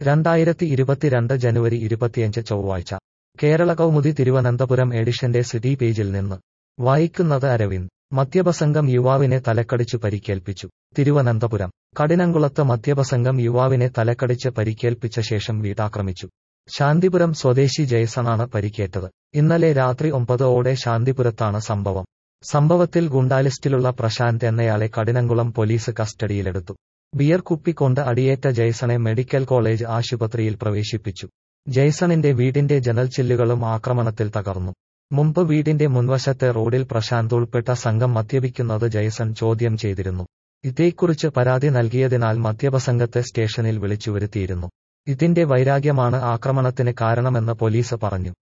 രണ്ടായിരത്തി ഇരുപത്തിരണ്ട് ജനുവരി ഇരുപത്തിയഞ്ച് ചൊവ്വാഴ്ച കേരള കൗമുദി തിരുവനന്തപുരം എഡിഷന്റെ സിറ്റി പേജിൽ നിന്ന് വായിക്കുന്നത് അരവിന്ദ് മദ്യപസംഘം യുവാവിനെ തലക്കടിച്ചു പരിക്കേൽപ്പിച്ചു തിരുവനന്തപുരം കഠിനംകുളത്ത് മദ്യപസംഘം യുവാവിനെ തലക്കടിച്ച് പരിക്കേൽപ്പിച്ച ശേഷം വീട്ടാക്രമിച്ചു ശാന്തിപുരം സ്വദേശി ജയ്സണാണ് പരിക്കേറ്റത് ഇന്നലെ രാത്രി ഒമ്പത് ഓടെ ശാന്തിപുരത്താണ് സംഭവം സംഭവത്തിൽ ഗുണ്ടാലിസ്റ്റിലുള്ള പ്രശാന്ത് എന്നയാളെ കഠിനംകുളം പോലീസ് കസ്റ്റഡിയിലെടുത്തു ബിയർ കുപ്പിക്കൊണ്ട് അടിയേറ്റ ജയ്സണെ മെഡിക്കൽ കോളേജ് ആശുപത്രിയിൽ പ്രവേശിപ്പിച്ചു ജയ്സണിന്റെ വീടിന്റെ ജനൽച്ചില്ലുകളും ആക്രമണത്തിൽ തകർന്നു മുമ്പ് വീടിന്റെ മുൻവശത്തെ റോഡിൽ പ്രശാന്ത് ഉൾപ്പെട്ട സംഘം മദ്യപിക്കുന്നത് ജയ്സൺ ചോദ്യം ചെയ്തിരുന്നു ഇതേക്കുറിച്ച് പരാതി നൽകിയതിനാൽ മദ്യപസംഘത്തെ സ്റ്റേഷനിൽ വിളിച്ചുവരുത്തിയിരുന്നു ഇതിന്റെ വൈരാഗ്യമാണ് ആക്രമണത്തിന് കാരണമെന്ന് പോലീസ് പറഞ്ഞു